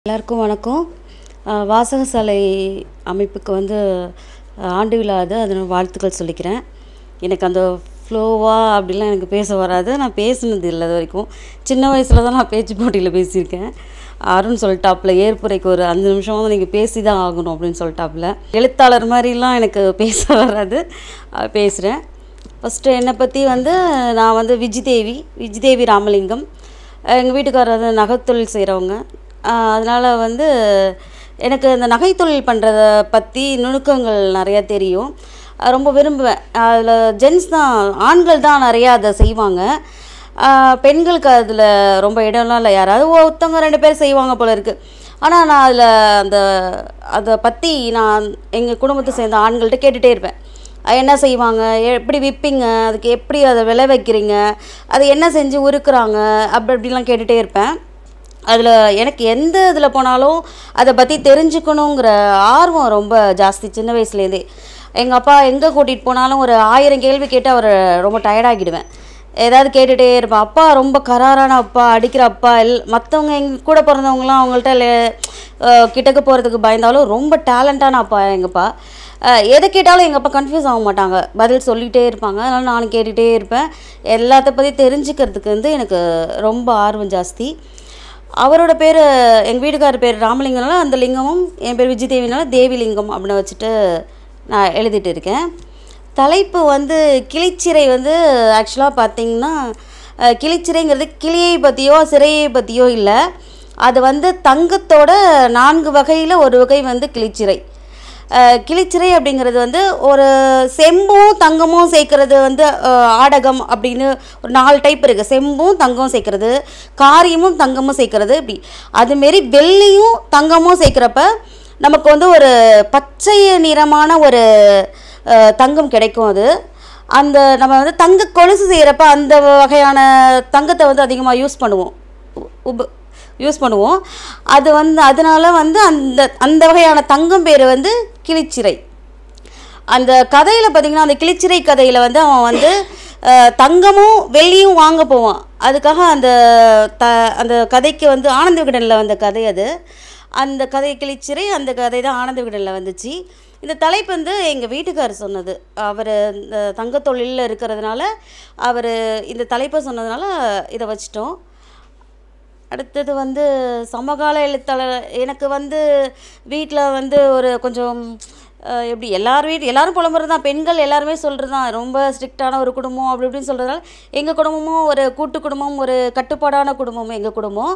எல்லாருக்கும் வணக்கம் அஹ் வாசகசாலை அமைப்புக்கு வந்து அஹ் ஆண்டு விழா அது அதனால் வாழ்த்துக்கள் சொல்லிக்கிறேன் எனக்கு அந்த ஃப்ளோவாக அப்படிலாம் எனக்கு பேச வராது நான் பேசினது இல்லை இது வரைக்கும் சின்ன வயசில் தான் நான் பேச்சு போட்டியில் பேசியிருக்கேன் அருண் சொல்லிட்டாப்புல ஏற்புரைக்கு ஒரு அஞ்சு நிமிஷமாவது நீங்கள் பேசி தான் ஆகணும் அப்படின்னு சொல்லிட்டாப்புல எழுத்தாளர் மாதிரிலாம் எனக்கு பேச வராது பேசுகிறேன் ஃபஸ்ட்டு என்னை பற்றி வந்து நான் வந்து விஜிதேவி விஜிதேவி ராமலிங்கம் எங்கள் வீட்டுக்காரர் வந்து நகைத்தொழில் செய்கிறவங்க அதனால் வந்து எனக்கு இந்த நகைத்தொழில் பண்ணுறத பற்றி நுணுக்கங்கள் நிறையா தெரியும் அஹ் ரொம்ப விரும்புவேன் அதில் ஜென்ஸ் தான் ஆண்கள் தான் நிறையா அதை செய்வாங்க ஆஹ் பெண்களுக்கு அதில் ரொம்ப இடம்லாம் இல்லை யாராவது ஒருத்தவங்க ரெண்டு பேர் செய்வாங்க போல இருக்குது ஆனால் நான் அதில் அந்த அதை பற்றி நான் எங்கள் குடும்பத்தை சேர்ந்த ஆண்கள்கிட்ட கேட்டுகிட்டே இருப்பேன் அது என்ன செய்வாங்க எப்படி விற்பீங்க அதுக்கு எப்படி அதை விளை வைக்கிறீங்க அது என்ன செஞ்சு உருக்குறாங்க அப்படி அப்படிலாம் கேட்டுகிட்டே இருப்பேன் அதில் எனக்கு எந்த இதில் போனாலும் அதை பற்றி தெரிஞ்சுக்கணுங்கிற ஆர்வம் ரொம்ப ஜாஸ்தி சின்ன வயசுலேருந்தே எங்கள் அப்பா எங்கே கூட்டிகிட்டு போனாலும் ஒரு ஆயிரம் கேள்வி கேட்டு அவரை ரொம்ப டயர்டாகிடுவேன் ஏதாவது கேட்டுகிட்டே இருப்பேன் அப்பா ரொம்ப கராரான அப்பா அடிக்கிற அப்பா எல் மற்றவங்க எங்கள் கூட பிறந்தவங்களாம் அவங்கள்ட்ட லே- அஹ் கிட்டக்க போகிறதுக்கு பயந்தாலும் ரொம்ப டேலண்டான அப்பா எங்கப்பா அஹ் எதை கேட்டாலும் எங்கள் அப்பா கன்ஃபியூஸ் ஆக மாட்டாங்க பதில் சொல்லிகிட்டே இருப்பாங்க அதனால் நானும் கேட்டுகிட்டே இருப்பேன் எல்லாத்த பற்றி தெரிஞ்சுக்கிறதுக்கு வந்து எனக்கு ரொம்ப ஆர்வம் ஜாஸ்தி அவரோட பேர் எங்கள் வீட்டுக்காரர் பேர் ராமலிங்கனால அந்த லிங்கமும் என் பேர் விஜயதேவினால தேவிலிங்கம் அப்படின்னு வச்சுட்டு நான் எழுதிட்டு இருக்கேன் தலைப்பு வந்து கிளிச்சிறை வந்து ஆக்சுவலாக பார்த்தீங்கன்னா அஹ், கிளிச்சிறைங்கிறது கிளியை பற்றியோ சிறையை பற்றியோ இல்லை அது வந்து தங்கத்தோட நான்கு வகையில் ஒரு வகை வந்து கிளிச்சிறை அஹ், கிளிச்சிறை அப்படிங்கிறது வந்து ஒரு செம்பும் தங்கமும் சேர்க்கறது வந்து அஹ், ஆடகம் அப்படின்னு ஒரு நாலு டைப் இருக்குது செம்பும் தங்கமும் சேர்க்கறது காரியமும் தங்கமும் சேர்க்கறது இப்படி அதுமாரி வெள்ளியும் தங்கமும் சேர்க்குறப்ப நமக்கு வந்து ஒரு பச்சை நிறமான ஒரு அஹ், தங்கம் கிடைக்கும் அது அந்த நம்ம வந்து தங்க கொலுசு செய்கிறப்ப அந்த வகையான தங்கத்தை வந்து அதிகமாக யூஸ் பண்ணுவோம் உ- உப யூஸ் பண்ணுவோம் அது வந்து அதனால வந்து அந்த அந்த வகையான தங்கம் பேர் வந்து கிளிச்சிறை அந்த கதையில் பார்த்தீங்கன்னா அந்த கிளிச்சிறை கதையில் வந்து அவன் வந்து அஹ், தங்கமும் வெள்ளியும் வாங்க போவான் அதுக்காக அந்த த அந்த கதைக்கு வந்து ஆனந்த விகடனில் வந்த கதை அது அந்த கதை கிளிச்சிறை அந்த கதை தான் ஆனந்த விகடனில் வந்துச்சு இந்த தலைப்பு வந்து எங்கள் வீட்டுக்காரர் சொன்னது அவர் இந்த தங்கத் தொழிலில் இருக்கிறதுனால அவர் இந்த தலைப்பை சொன்னதுனால இதை வச்சிட்டோம் அடுத்தது வந்து சமகால எழுத்தாளர் எனக்கு வந்து வீட்டில் வந்து ஒரு கொஞ்சம் அஹ், எப்படி எல்லார் வீட் எல்லாரும் புலம்புறது தான் பெண்கள் எல்லாருமே சொல்கிறது தான் ரொம்ப ஸ்ட்ரிக்டான ஒரு குடும்பம் அப்படி இப்படின்னு சொல்கிறதுனால எங்கள் குடும்பமும் ஒரு கூட்டு குடும்பம் ஒரு கட்டுப்பாடான குடும்பம் எங்கள் குடும்பம்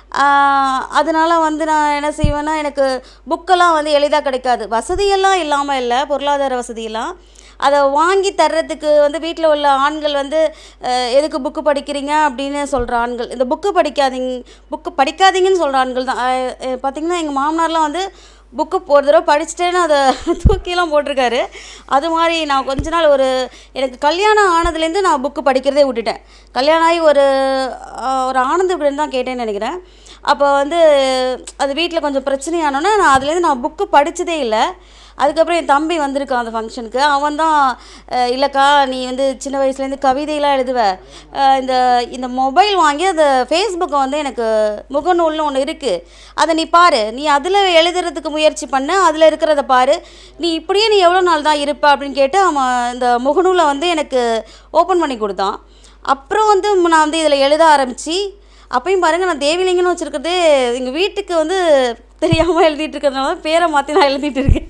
ஆஹ், அதனால வந்து நான் என்ன செய்வேன்னா எனக்கு புக்கெல்லாம் வந்து எளிதாக கிடைக்காது வசதியெல்லாம் இல்லாமல் இல்லை பொருளாதார வசதியெல்லாம் அதை வாங்கி தர்றதுக்கு வந்து வீட்டில் உள்ள ஆண்கள் வந்து அஹ், எதுக்கு புக்கு படிக்கிறீங்க அப்படின்னு சொல்கிற ஆண்கள் இந்த புக்கு படிக்காதீங்க புக்கு படிக்காதீங்கன்னு சொல்கிற ஆண்கள் தான் அஹ், அஹ், பார்த்தீங்கன்னா எங்கள் மாமனார்லாம் வந்து புக்கு ஒரு தடவை படிச்சுட்டேன்னு அதை தூக்கிலாம் போட்டிருக்காரு அது மாதிரி நான் கொஞ்ச நாள் ஒரு எனக்கு கல்யாணம் ஆனதுலேருந்து நான் புக்கு படிக்கிறதே விட்டுட்டேன் கல்யாணம் ஆகி ஒரு அஹ், ஒரு ஆனந்த விகடன் தான் கேட்டேன்னு நினைக்கிறேன் அப்போ வந்து அது வீட்டில் கொஞ்சம் பிரச்சனையானோன்னே நான் அதுலேருந்து நான் புக்கு படித்ததே இல்லை அதுக்கப்புறம் என் தம்பி வந்திருக்கான் அந்த ஃபங்க்ஷனுக்கு அவன் தான் அஹ், இல்லைக்கா நீ வந்து சின்ன வயசுலேருந்து கவிதையெல்லாம் எழுதுவ அஹ், இந்த இந்த மொபைல் வாங்கி அந்த ஃபேஸ்புக்கை வந்து எனக்கு முகநூல்னு ஒன்று இருக்குது அதை நீ பாரு நீ அதில் எழுதுறதுக்கு முயற்சி பண்ண அதில் இருக்கிறத பாரு நீ இப்படியே நீ எவ்வளோ நாள் தான் இருப்ப அப்படின்னு கேட்டு அவன் இந்த முகநூலை வந்து எனக்கு ஓப்பன் பண்ணி கொடுத்தான் அப்புறம் வந்து நான் வந்து இதில் எழுத ஆரம்பித்து அப்பயும் பாருங்கள் நான் தேவிலிங்கன்னு வச்சுருக்கிறது எங்கள் வீட்டுக்கு வந்து தெரியாமல் எழுதிட்டு இருக்கிறதுனால தான் பேரை மாற்றி நான் எழுதிட்டு இருக்கேன்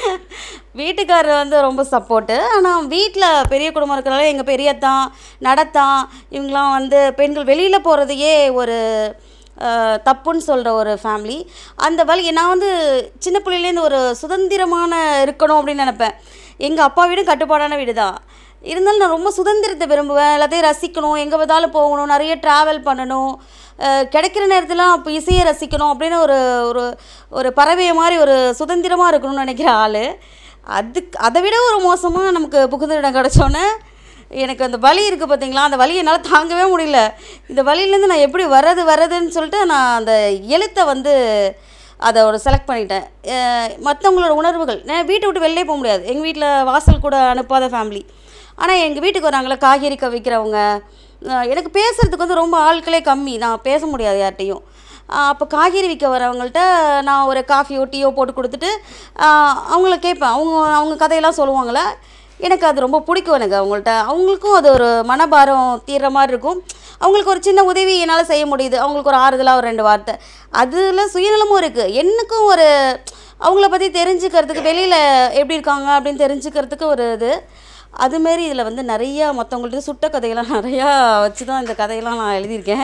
வீட்டுக்காரர் வந்து ரொம்ப சப்போர்ட்டு ஆனால் வீட்டில் பெரிய குடும்பம் இருக்கிறனால எங்கள் பெரியத்தான் நடத்தான் இவங்களாம் வந்து பெண்கள் வெளியில் போகிறதையே ஒரு அஹ், தப்புன்னு சொல்கிற ஒரு ஃபேமிலி அந்த வழி நான் வந்து சின்ன பிள்ளையிலேருந்து ஒரு சுதந்திரமான இருக்கணும் அப்படின்னு நினப்பேன் எங்கள் அப்பா வீடும் கட்டுப்பாடான வீடு தான் இருந்தாலும் நான் ரொம்ப சுதந்திரத்தை விரும்புவேன் எல்லாத்தையும் ரசிக்கணும் எங்கே பார்த்தாலும் போகணும் நிறைய ட்ராவல் பண்ணணும் அஹ் கிடைக்கிற நேரத்தில் அப்போ இசையை ரசிக்கணும் அப்படின்னு ஒரு ஒரு ஒரு பறவையை மாதிரி ஒரு சுதந்திரமாக இருக்கணும்னு நினைக்கிற ஆள் அதுக்கு அதை விட ஒரு மோசமாக நமக்கு புகுந்த இடம் கிடச்சோன்னே எனக்கு அந்த வலி இருக்குது பார்த்தீங்களா அந்த வலி என்னால் தாங்கவே முடியல இந்த வலியிலேருந்து நான் எப்படி வர்றது வர்றதுன்னு சொல்லிட்டு நான் அந்த எழுத்தை வந்து அதை ஒரு செலக்ட் பண்ணிட்டேன் மற்றவங்களோட உணர்வுகள் நான் வீட்டை விட்டு வெளிலே போக முடியாது எங்கள் வீட்டில் வாசல் கூட அனுப்பாத ஃபேமிலி ஆனால் எங்கள் வீட்டுக்கு வராங்களே காய்கறி விற்கிறவங்க அஹ் எனக்கு பேசுகிறதுக்கு வந்து ரொம்ப ஆட்களே கம்மி நான் பேச முடியாது யார்கிட்டையும் அப்போ காய்கறி விற்க வரவங்கள்ட்ட நான் ஒரு காஃபியோ டீயோ போட்டு கொடுத்துட்டு ஆஹ் அவங்கள கேட்பேன் அவங்க அவங்க கதையெல்லாம் சொல்லுவாங்களே எனக்கு அது ரொம்ப பிடிக்கும் எனக்கு அவங்கள்ட்ட அவங்களுக்கும் அது ஒரு மனபாரம் தீர்ற மாதிரி இருக்கும் அவங்களுக்கு ஒரு சின்ன உதவி என்னால் செய்ய முடியுது அவங்களுக்கு ஒரு ஆறுதலாக ஒரு ரெண்டு வார்த்தை அதில் சுயநலமும் இருக்குது எனக்கும் ஒரு அவங்கள பற்றி தெரிஞ்சுக்கிறதுக்கு வெளியில் எப்படி இருக்காங்க அப்படின்னு தெரிஞ்சுக்கிறதுக்கு ஒரு இது அதுமாரி இதில் வந்து நிறையா மற்றவங்கள்ட்ட சுட்ட கதையெல்லாம் நிறையா வச்சு தான் இந்த கதையெல்லாம் நான் எழுதியிருக்கேன்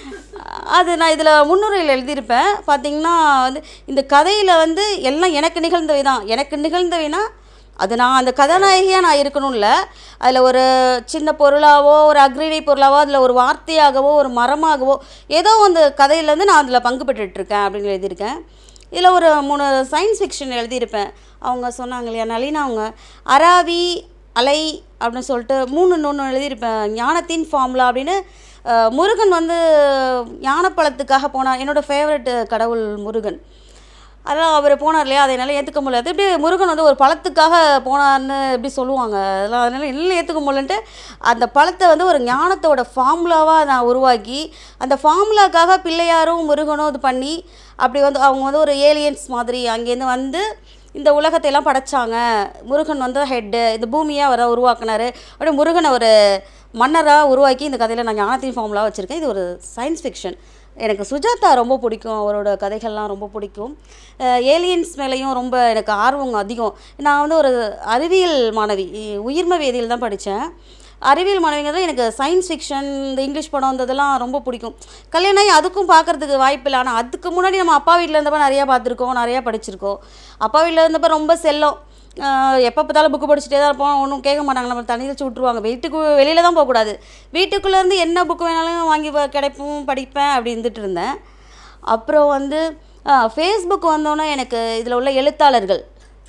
அது நான் இதில் முன்னுரையில் எழுதியிருப்பேன் பார்த்தீங்கன்னா வந்து இந்த கதையில் வந்து எல்லாம் எனக்கு நிகழ்ந்தவை தான் எனக்கு நிகழ்ந்தவைனா அது நான் அந்த கதாநாயகியாக நான் இருக்கணும்ல அதில் ஒரு சின்ன பொருளாவோ ஒரு அக்ரிணை பொருளாவோ அதில் ஒரு வார்த்தையாகவோ ஒரு மரமாகவோ ஏதோ அந்த கதையிலேருந்து நான் அதில் பங்கு பெற்றுட்ருக்கேன் அப்படின்னு எழுதியிருக்கேன் இதில் ஒரு மூணு சயின்ஸ் ஃபிக்ஷன் எழுதியிருப்பேன் அவங்க சொன்னாங்க இல்லையா நளினா அவங்க அராவி அலை அப்படின்னு சொல்லிட்டு மூணு ஒன்று எழுதியிருப்பேன் ஞானத்தின் ஃபார்முலா அப்படின்னு அஹ், முருகன் வந்து ஞானப்பழத்துக்காக போனார் என்னோடய ஃபேவரட் கடவுள் முருகன் அதெல்லாம் அவர் போனார் இல்லையா அதை என்னால் ஏற்றுக்க முடியல எப்படி முருகன் வந்து ஒரு பழத்துக்காக போனார்னு எப்படி சொல்லுவாங்க அதெல்லாம் அதனால் என்னால் ஏற்றுக்க முடியலன்ட்டு அந்த பழத்தை வந்து ஒரு ஞானத்தோட ஃபார்முலாவாக நான் உருவாக்கி அந்த ஃபார்முலாக்காக பிள்ளையாரும் முருகனும் இது பண்ணி அப்படி வந்து அவங்க வந்து ஒரு ஏலியன்ஸ் மாதிரி அங்கேருந்து வந்து இந்த உலகத்தை எல்லாம் படைச்சாங்க முருகன் வந்து ஹெட்டு இந்த பூமியை அவரை உருவாக்குனாரு அப்படியே முருகனை ஒரு மன்னராக உருவாக்கி இந்த கதையில் நான் ஞானத்தின் ஃபார்முலா வச்சுருக்கேன் இது ஒரு சயின்ஸ் ஃபிக்ஷன் எனக்கு சுஜாதா ரொம்ப பிடிக்கும் அவரோட கதைகள்லாம் ரொம்ப பிடிக்கும் ஏலியன்ஸ் மேலேயும் ரொம்ப எனக்கு ஆர்வம் அதிகம் நான் வந்து ஒரு அறிவியல் மாணவி இ- உயிர்ம வேதியியல் தான் படித்தேன் அறிவியல் மாணவிங்கிறது எனக்கு சயின்ஸ் ஃபிக்ஷன் இந்த இங்கிலீஷ் படம் இந்த இதெல்லாம் ரொம்ப பிடிக்கும் கல்யாணம் ஆகி அதுக்கும் பார்க்கறதுக்கு வாய்ப்பு இல்லை ஆனால் அதுக்கு முன்னாடி நம்ம அப்பா வீட்டில் இருந்தப்போ நிறையா பார்த்துருக்கோம் நிறையா படிச்சிருக்கோம் அப்பா வீட்டில் இருந்தப்போ ரொம்ப செல்லம் எப்போ பார்த்தாலும் புக்கு படிச்சுட்டே தான் இருப்போம் ஒன்றும் கேட்க மாட்டாங்க நம்ம தண்ணி வச்சு விட்ருவாங்க வீட்டுக்கு வெளியில் தான் போகக்கூடாது வீட்டுக்குள்ளேருந்து என்ன புக்கு வேணாலும் வாங்கி ப- கிடைப்பும் படிப்பேன் அப்படி இருந்துட்டு இருந்தேன் அப்புறம் வந்து ஃபேஸ்புக் வந்தோன்னே எனக்கு இதில் உள்ள எழுத்தாளர்கள்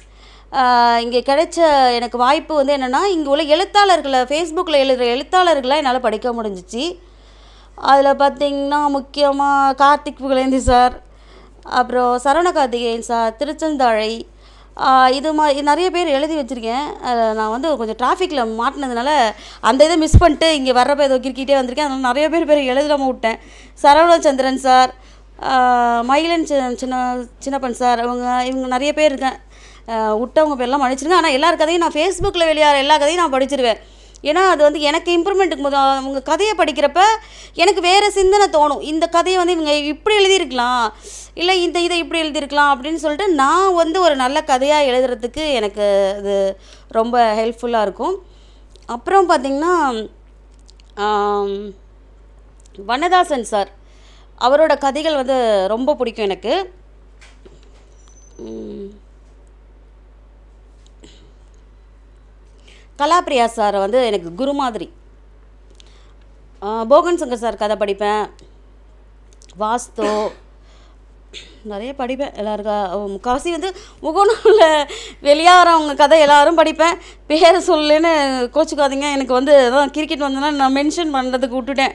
இங்கே கிடைச்ச எனக்கு வாய்ப்பு வந்து என்னென்னா இங்கே உள்ள எழுத்தாளர்களை ஃபேஸ்புக்கில் எழுதுகிற எழுத்தாளர்களை என்னால் படிக்க முடிஞ்சிச்சு அதில் பார்த்தீங்கன்னா முக்கியமாக கார்த்திக் புகழேந்தி சார் அப்புறம் சரவண கார்த்திகேயன் சார் திருச்செந்தாழை ஆஹ் இது மாதிரி நிறைய பேர் எழுதி வச்சுருக்கேன் அதில் நான் வந்து கொஞ்சம் டிராஃபிக்கில் மாட்டினதுனால அந்த இதை மிஸ் பண்ணிட்டு இங்கே வர்றப்ப ஏதோ கிறுக்கிட்டே வந்திருக்கேன் அதனால் நிறைய பேர் பேர் எழுதாமல் விட்டேன் சரவணச்சந்திரன் சார் ஆஹ் மயிலன் சி- சின்ன சின்னப்பன் சார் அவங்க இவங்க நிறைய பேர் இருக்கேன் ஆஹ் விட்டவங்க பேர்லாம் மன்னிச்சிருங்க ஆனால் எல்லார் கதையும் நான் ஃபேஸ்புக்கில் வெளியாகிற எல்லா கதையும் நான் படிச்சிருவேன் ஏன்னா அது வந்து எனக்கு இம்ப்ரூவ்மெண்ட்டுக்கு போது அவங்க கதையை படிக்கிறப்ப எனக்கு வேறு சிந்தனை தோணும் இந்த கதையை வந்து இவங்க இப்படி எழுதியிருக்கலாம் இல்லை இந்த இதை இப்படி எழுதியிருக்கலாம் அப்படின்னு சொல்லிட்டு நான் வந்து ஒரு நல்ல கதையாக எழுதுறதுக்கு எனக்கு இது ரொம்ப ஹெல்ப்ஃபுல்லாக இருக்கும் அப்புறம் பார்த்திங்கன்னா ஆம், வண்ணதாசன் சார் அவரோட கதைகள் வந்து ரொம்ப பிடிக்கும் எனக்கு உம், கலாப்ரியா சார் வந்து எனக்கு குரு மாதிரி ஆ, போகன் சங்கர் சார் கதை படிப்பேன் வாஸ்து நிறைய படிப்பேன் எல்லாருக்கா முக்கால்வாசி வந்து முகநூலில் வெளியாகிறவங்க கதை எல்லாரும் படிப்பேன் பேரை சொல்லுன்னு கோச்சுக்காதீங்க எனக்கு வந்து அதான் கிரிக்கெட் வந்ததுன்னா நான் மென்ஷன் பண்ணுறதுக்கு விட்டுட்டேன்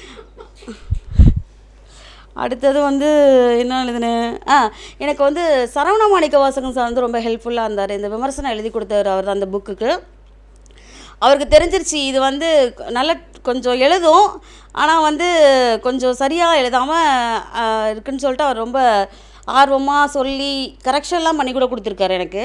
அடுத்தது வந்து என்ன எழுதினேன் ஆ எனக்கு வந்து சரவண மாணிக்க வாசகம் சார் வந்து ரொம்ப ஹெல்ப்ஃபுல்லாக இருந்தார் இந்த விமர்சனம் எழுதி கொடுத்தாரு அவர் அந்த புக்குக்கு அவருக்கு தெரிஞ்சிருச்சு இது வந்து நல்ல கொஞ்சம் எழுதும் ஆனால் வந்து கொஞ்சம் சரியாக எழுதாமல் இருக்குன்னு சொல்லிட்டு அவர் ரொம்ப ஆர்வமாக சொல்லி கரெக்ஷன்லாம் பண்ணி கூட கொடுத்துருக்காரு எனக்கு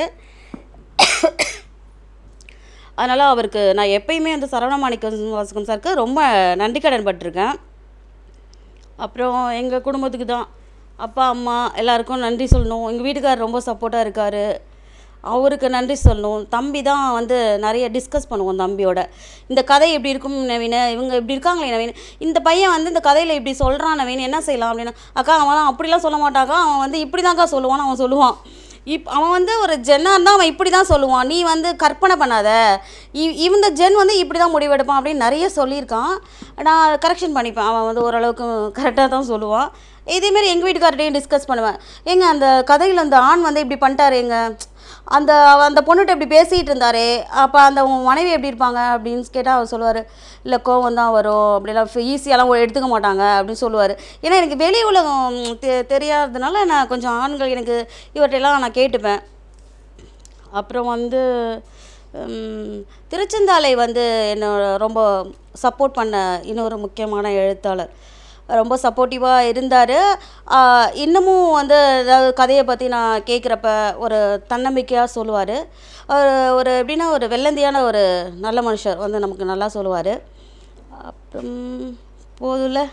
அதனால் அவருக்கு நான் எப்பயுமே வந்து சரவண மாணிக்க வாசகம் சாருக்கு ரொம்ப நன்றி கடன் பட்டிருக்கேன் அப்புறம் எங்கள் குடும்பத்துக்கு தான் அப்பா அம்மா எல்லாருக்கும் நன்றி சொல்லணும் எங்கள் வீட்டுக்காரர் ரொம்ப சப்போர்ட்டாக இருக்கார் அவருக்கு நன்றி சொல்லணும் தம்பி தான் வந்து நிறைய டிஸ்கஸ் பண்ணுவோம் தம்பியோட இந்த கதை எப்படி இருக்கும் நவீன இவங்க இப்படி இருக்காங்களே நவீன் இந்த பையன் வந்து இந்த கதையில் இப்படி சொல்கிறான் நவீன் என்ன செய்யலாம் அப்படின்னா அக்கா அவன்லாம் அப்படிலாம் சொல்ல மாட்டாக்கா அவன் வந்து இப்படி தான்க்கா சொல்லுவான்னு அவன் சொல்லுவான் இப் அவன் வந்து ஒரு ஜென்னாக இருந்தால் அவன் இப்படி தான் சொல்லுவான் நீ வந்து கற்பனை பண்ணாத இ- இந்த ஜென் வந்து இப்படி தான் முடிவெடுப்பான் அப்படின்னு நிறைய சொல்லியிருக்கான் நான் கரெக்ஷன் பண்ணிப்பேன் அவன் வந்து ஓரளவுக்கு கரெக்டாக தான் சொல்லுவான் இதேமாரி எங்கள் வீட்டுக்கார்ட்டையும் டிஸ்கஸ் பண்ணுவேன் ஏங்க அந்த கதையில் அந்த ஆண் வந்து இப்படி பண்ணிட்டாரு எங்க அந்த அவ- அந்த பொண்ணுகிட்ட இப்படி பேசிகிட்டு இருந்தாரே அப்போ அந்த உன் மனைவி எப்படி இருப்பாங்க அப்படின்னு கேட்டால் அவர் சொல்லுவார் இல்லை கோவம் தான் வரும் அப்படிலாம் ஈஸியாலாம் எடுத்துக்க மாட்டாங்க அப்படின்னு சொல்லுவார் ஏன்னா எனக்கு வெளி உலகம் தெ தெரியாததுனால நான் கொஞ்சம் ஆண்கள் எனக்கு இவர்கிட்டலாம் நான் கேட்டுப்பேன் அப்புறம் வந்து ம், திருச்செந்தாலை வந்து என்னோட ரொம்ப சப்போர்ட் பண்ண இன்னொரு முக்கியமான எழுத்தாளர் ரொம்ப சப்போர்ட்டிவாக இருந்தார் இன்னமும் வந்து ஏதாவது கதையை பற்றி நான் கேட்குறப்ப ஒரு தன்னம்பிக்கையாக சொல்லுவார் ஒரு எப்படின்னா ஒரு வெள்ளந்தியான ஒரு நல்ல மனுஷர் வந்து நமக்கு நல்லா சொல்லுவார் அப்புறம் போதும்ல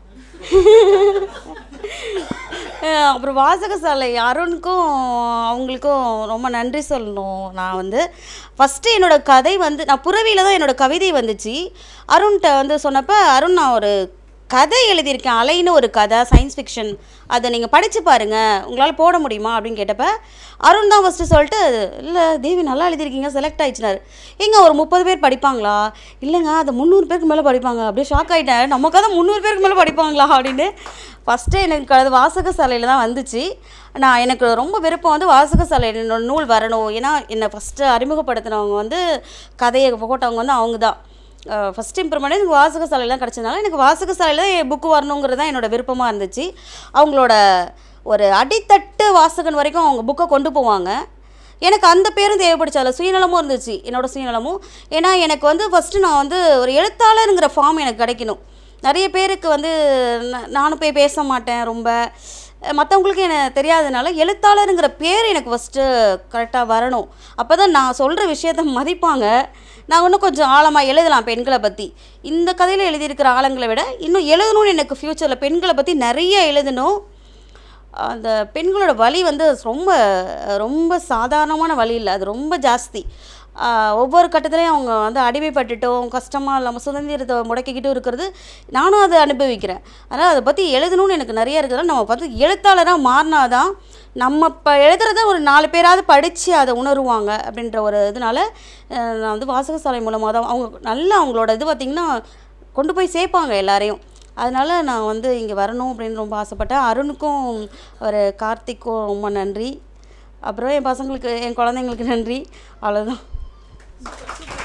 அஹ் அப்புறம் வாசகசாலை அருணுக்கும் அவங்களுக்கும் ரொம்ப நன்றி சொல்லணும் நான் வந்து ஃபஸ்ட்டு என்னோடய கதை வந்து நான் புறவியில் தான் என்னோடய கவிதை வந்துச்சு அருண்கிட்ட வந்து சொன்னப்போ அருண் நான் ஒரு கதை எழுதியிருக்கேன் அலைன்னு ஒரு கதை சயின்ஸ் ஃபிக்ஷன் அதை நீங்கள் படித்து பாருங்கள் உங்களால் போட முடியுமா அப்படின்னு கேட்டப்ப அருண் தான் ஃபஸ்ட்டு சொல்லிட்டு இல்லை தேவி நல்லா எழுதியிருக்கீங்க செலக்ட் ஆயிடுச்சினார் எங்க ஒரு முப்பது பேர் படிப்பாங்களா இல்லைங்க அது முந்நூறு பேருக்கு மேலே படிப்பாங்க அப்படியே ஷாக் ஆகிட்டேன் நம்ம கதை முந்நூறு பேருக்கு மேலே படிப்பாங்களா அப்படின்னு ஃபஸ்ட்டு எனக்கு அது வாசகசாலையில் தான் வந்துச்சு நான் எனக்கு ரொம்ப விருப்பம் வந்து வாசகசாலை என்னோட நூல் வரணும் ஏன்னா என்னை ஃபஸ்ட்டு அறிமுகப்படுத்தினவங்க வந்து கதையை போட்டவங்க வந்து அவங்க தான் ஃபஸ்ட் இம்ப்ரூவ்மெண்ட் எனக்கு வாசகசாலையில் தான் கிடச்சதுனால எனக்கு வாசகசாலையில் தான் என் புக்கு வரணுங்கிறது தான் என்னோடய விருப்பமாக இருந்துச்சு அவங்களோட ஒரு அடித்தட்டு வாசகன் வரைக்கும் அவங்க புக்கை கொண்டு போவாங்க எனக்கு அந்த பேரும் தேவைப்படுச்சு அதில் சுயநலமும் இருந்துச்சு என்னோடய சுயநலமும் ஏன்னா எனக்கு வந்து ஃபஸ்ட்டு நான் வந்து ஒரு எழுத்தாளருங்கிற ஃபார்ம் எனக்கு கிடைக்கணும் நிறைய பேருக்கு வந்து ந- நானும் போய் பேச மாட்டேன் ரொம்ப மற்றவங்களுக்கு எனக்கு தெரியாதனால எழுத்தாளருங்கிற பேர் எனக்கு ஃபஸ்ட்டு கரெக்டாக வரணும் அப்போ தான் நான் சொல்கிற விஷயத்த மதிப்பாங்க நான் இன்னும் கொஞ்சம் ஆழமாக எழுதலாம் பெண்களை பற்றி இந்த கதையில் எழுதியிருக்கிற ஆளுங்களை விட இன்னும் எழுதணும்னு எனக்கு ஃப்யூச்சரில் பெண்களை பற்றி நிறைய எழுதணும் அந்த பெண்களோட வலி வந்து ரொம்ப ரொம்ப சாதாரணமான வலி இல்லை அது ரொம்ப ஜாஸ்தி ஆஹ் ஒவ்வொரு கட்டத்துலேயும் அவங்க வந்து அடிமைப்பட்டுட்டும் கஷ்டமாக இல்லாமல் சுதந்திரத்தை முடக்கிக்கிட்டும் இருக்கிறது நானும் அதை அனுபவிக்கிறேன் அதனால் அதை பற்றி எழுதணும்னு எனக்கு நிறைய இருக்கிறதால நம்ம பார்த்து எழுத்தாளராக மாறினாதான் நம்ம இப்போ எழுதுறத ஒரு நாலு பேராவது படித்து அதை உணருவாங்க அப்படின்ற ஒரு இதனால அஹ் நான் வந்து வாசகசாலை மூலமாக தான் அவங்க நல்லா அவங்களோட இது பார்த்திங்கன்னா கொண்டு போய் சேர்ப்பாங்க எல்லாரையும் அதனால் நான் வந்து இங்கே வரணும் அப்படின்னு ரொம்ப ஆசைப்பட்டேன் அருணுக்கும் ஒரு கார்த்திக்கும் ரொம்ப நன்றி அப்புறம் என் பசங்களுக்கு என் குழந்தைங்களுக்கு நன்றி அவ்வளோதான்